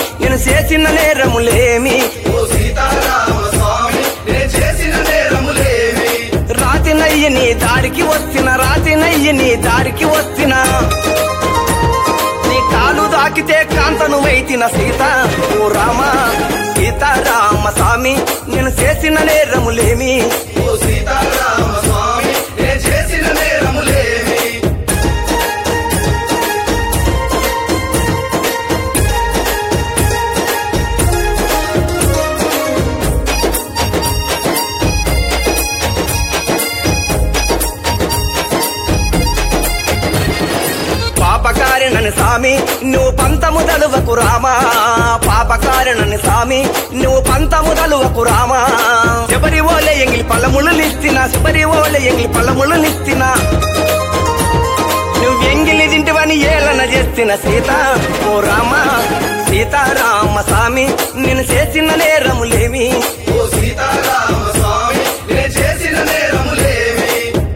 నేను చేసిన నేరములేమి ఓ సీతారామ స్వామి నే చేసిన నేరములేవి రాతి నయ్యి నీ దారికి వస్తున్న రాతి నయ్యి నీ దారికి వస్తున్నా నీ కాలు దాకితే కాంతను వైతిన సీత ఓ రామ సీతారామ స్వామి నేను చేసిన నేరములేమి ఓ సీతారామ స్వామి నే చేసిన నేరములేవి పాపకారిణని స్వామి నువ్వు పంతము దలువకు రామా పాపకారిణని స్వామి నువ్వు పంతము దలువకు రామా శబరి ఓలే ఎంగిలి పల్లములు నిస్తిన శబరి ఓలే ఎంగిలి పల్లములు నిస్తిన నువ్వు ఎంగిలి తింటివని ఏలన చేసిన సీత ఓ రామ సీతారామ స్వామి నేను చేసిన నేరములేమి ఓ సీతారామ స్వామి నే చేసిన నేరములేవి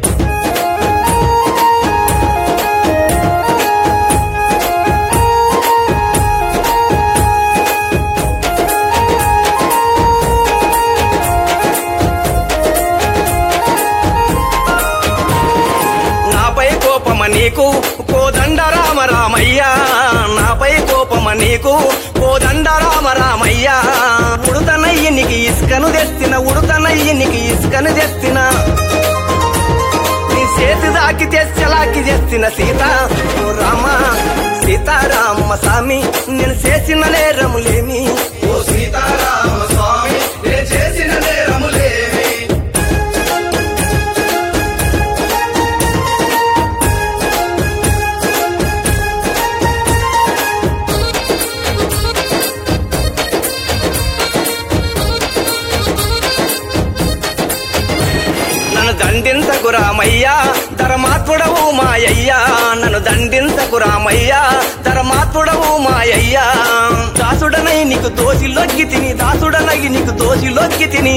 నాపై కోపమ నీకు కోదండ రామ రామయ్య నాపై కోపమ నీకు కోదండ రామ రామయ్య ఉడుతనయ్యి నీకు ఇసుకను తెస్తిన ఉడుతనయ్యి నీకు ఇసుకను తెస్తిన నీ చేతి దాకి తెచ్చలాకి చేసిన సీత ఓ రామ సీతారామ స్వామి నేను చేసిన నేరములేమి ఓ సీతారామ స్వామి నే చేసిన నేరములేవి నన్ను దండించకు రామయ్యా ధర్మాత్ముడవు మాయయ్యా నన్ను దండించకు రామయ్యా ధర్మాత్ముడవు మాయయ్యా దాసుడనై నీకు దోషిలోకి తిని దాసుడనై నీకు దోషిలోకి తిని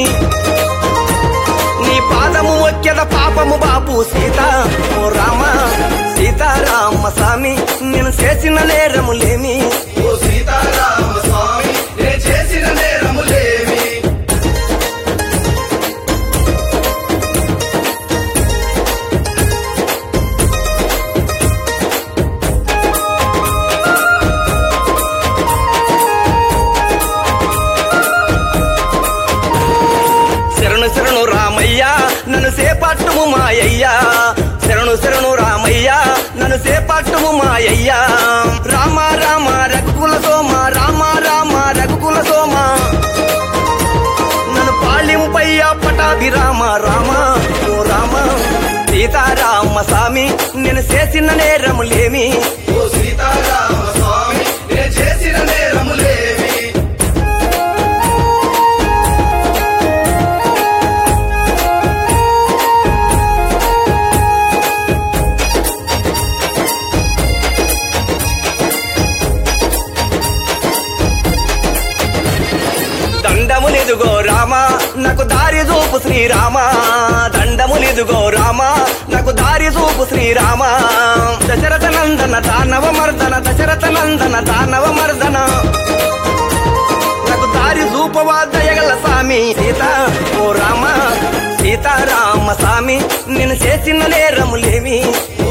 నీ పాదము ఒక్కెద పాపము బాపు సీత ఓ రామ సీతారామ స్వామి నేను చేసిన నేరములేమి ఓ సీతారామ స్వామి నే చేసిన నేరములేవి శరణు శరణు రామయ్య నన్ను సేపట్టుము మాయయ్యా శరణు శరణు రామయ్య నన్ను సేపట్టుము మాయయ్యా రామ రామ రఘుకుల సోమ రామ రామ రఘుకుల సోమ నన్ను పాలింపయ్యా పటాభి రామ రామ ఓ రామ సీతారామ స్వామి నేను చేసిన నేరములేమి ఓ సీతారామ స్వామి నే చేసిన నేరములేవి దండములిదుగో రామ నాకు దారి చూపు శ్రీరామ దండములిదుగో రామ నాకు దారి చూపు శ్రీరామ దశరథ నందన దానవ మర్దన దశరథ నందన దానవ మర్దన నాకు దారి చూపవా దయగల స్వామి సీత ఓ రామ సీతారామ స్వామి నేను చేసిన నేరములేమి